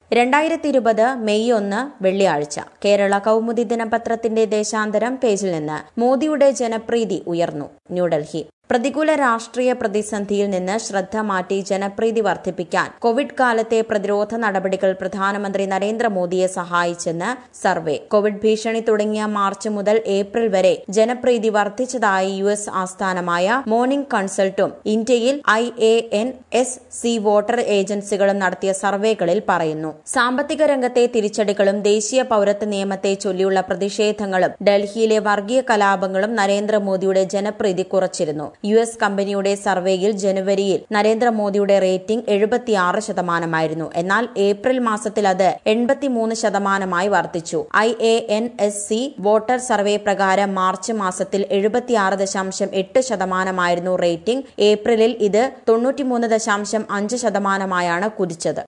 രണ്ടായിരത്തി ഇരുപത് മെയ് ഒന്ന് വെള്ളിയാഴ്ച കേരള കൗമുദി ദിനപത്രത്തിന്റെ ദേശാന്തരം പേജിൽ നിന്ന് മോദിയുടെ ജനപ്രീതി ഉയർന്നു ന്യൂഡൽഹി പ്രതികൂല രാഷ്ട്രീയ പ്രതിസന്ധിയിൽ നിന്ന് ശ്രദ്ധ മാറ്റി ജനപ്രീതി വർദ്ധിപ്പിക്കാൻ കോവിഡ് കാലത്തെ പ്രതിരോധ നടപടികൾ പ്രധാനമന്ത്രി നരേന്ദ്രമോദിയെ സഹായിച്ചെന്ന് സർവേ കോവിഡ് ഭീഷണി തുടങ്ങിയ മാർച്ച് മുതൽ ഏപ്രിൽ വരെ ജനപ്രീതി വർദ്ധിച്ചതായി യു എസ് ആസ്ഥാനമായ മോർണിംഗ് കൺസൾട്ടും ഇന്ത്യയിൽ I A N S C voter ഏജൻസികളും നടത്തിയ സർവേകളിൽ പറയുന്നു സാമ്പത്തിക രംഗത്തെ തിരിച്ചടികളും ദേശീയ പൌരത്വ നിയമത്തെ ചൊല്ലിയുള്ള പ്രതിഷേധങ്ങളും ഡൽഹിയിലെ വർഗീയ കലാപങ്ങളും നരേന്ദ്രമോദിയുടെ ജനപ്രീതി കുറച്ചിരുന്നു യു എസ് കമ്പനിയുടെ സർവേയിൽ ജനുവരിയിൽ നരേന്ദ്രമോദിയുടെ റേറ്റിംഗ് എഴുപത്തിയാറ് ശതമാനമായിരുന്നു എന്നാൽ ഏപ്രിൽ മാസത്തിൽ അത് എൺപത്തിമൂന്ന് ശതമാനമായി വർദ്ധിച്ചു I A N S C voter survey പ്രകാരം മാർച്ച് മാസത്തിൽ എഴുപത്തിയാറ് ദശാംശം എട്ട് ശതമാനമായിരുന്നു റേറ്റിംഗ് ഏപ്രിലിൽ ഇത് തൊണ്ണൂറ്റിമൂന്ന് ദശാംശം അഞ്ച് ശതമാനമായാണ് കുതിച്ചത്